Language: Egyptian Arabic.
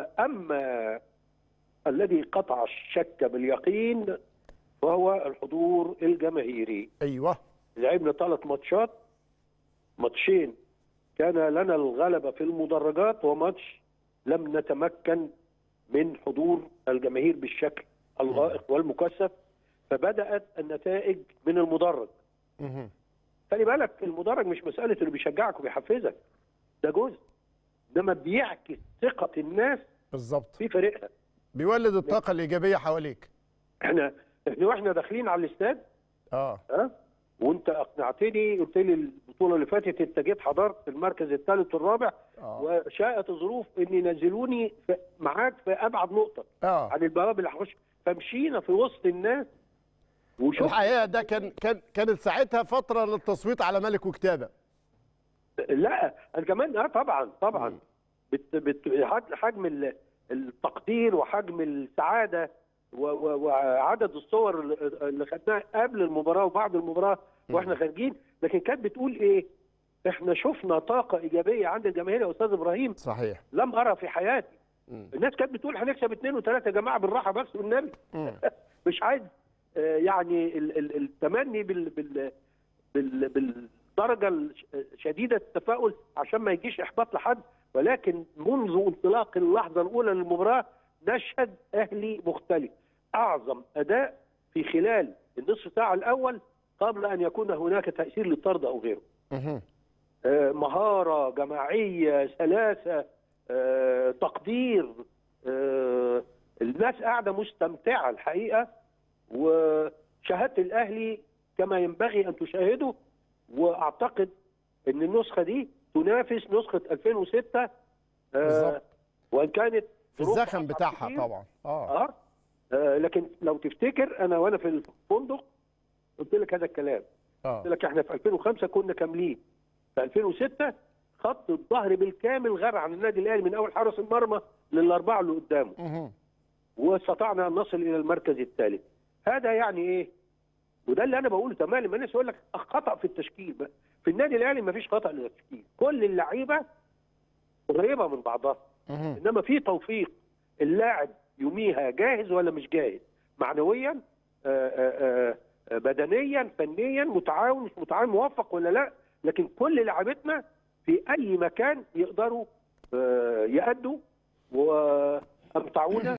واما الذي قطع الشك باليقين فهو الحضور الجماهيري ايوه لعبنا ثلاث ماتشات ماتشين كان لنا الغلبه في المدرجات وماتش لم نتمكن من حضور الجماهير بالشكل اللائق والمكثف فبدات النتائج من المدرج مهم. خلي بالك المدرج مش مساله اللي بيشجعك وبيحفزك ده جزء انما بيعكس ثقه الناس بالظبط في فريقها بيولد الطاقه الايجابيه حواليك احنا احنا واحنا داخلين على الاستاد اه ها وانت اقنعتني قلت لي البطوله اللي فاتت انت جيت حضرت المركز الثالث والرابع اه وشاءت الظروف ان ينزلوني في- معاك في ابعد نقطه اه عن البوابه اللي هخش فمشينا في وسط الناس وشوف الحقيقه ده كان كان كانت ساعتها فتره للتصويت على ملك وكتابه لا انا كمان اه طبعا طبعا مم. بت بت حج- حجم ال- التقدير وحجم السعاده و- و- وعدد الصور اللي- اللي خدناها قبل المباراه وبعد المباراه واحنا خارجين لكن كانت بتقول ايه؟ احنا شفنا طاقه ايجابيه عند الجماهير يا استاذ ابراهيم صحيح لم ارى في حياتي مم. الناس كانت بتقول هنكسب اثنين وثلاثه يا جماعه بالراحه بس والنبي مم. مش عايز آه، يعني ال- ال- التمني بال بال بال بالدرجه الش- شديده التفاؤل عشان ما يجيش احباط لحد ولكن منذ انطلاق اللحظه الاولى للمباراه نشهد اهلي مختلف اعظم اداء في خلال النصف ساعه الاول قبل ان يكون هناك تاثير للطرد او غيره مهم. آه، مهارة جماعية سلاسة آه، تقدير آه، الناس قاعدة مستمتعة الحقيقة وشاهدت الأهلي كما ينبغي أن تشاهده وأعتقد أن النسخة دي تنافس نسخة 2006 آه، بالظبط. وإن كانت في ظروفها الزخم أصعب بتاعها كتير. طبعا اه آه. آه لكن لو تفتكر أنا وأنا في الفندق قلت لك هذا الكلام قلت اه لك احنا في 2005 كنا كاملين في 2006 خط الظهر بالكامل غاب عن النادي الاهلي من اول حارس المرمى للاربعه اللي قدامه مهم. واستطعنا ان نصل الى المركز الثالث هذا يعني ايه وده اللي انا بقوله تمام لما الناس يقول لك خطا في التشكيل بقى. في النادي الاهلي ما فيش خطا للتشكيل كل اللعيبه قريبه من بعضها مهم. انما في توفيق اللاعب يوميها جاهز ولا مش جاهز معنويا آآ آآ آآ بدنيا فنيا متعاون مش متعاون موفق ولا لا لكن كل لعيبتنا في اي مكان يقدروا آه، يأدوا وامتعونا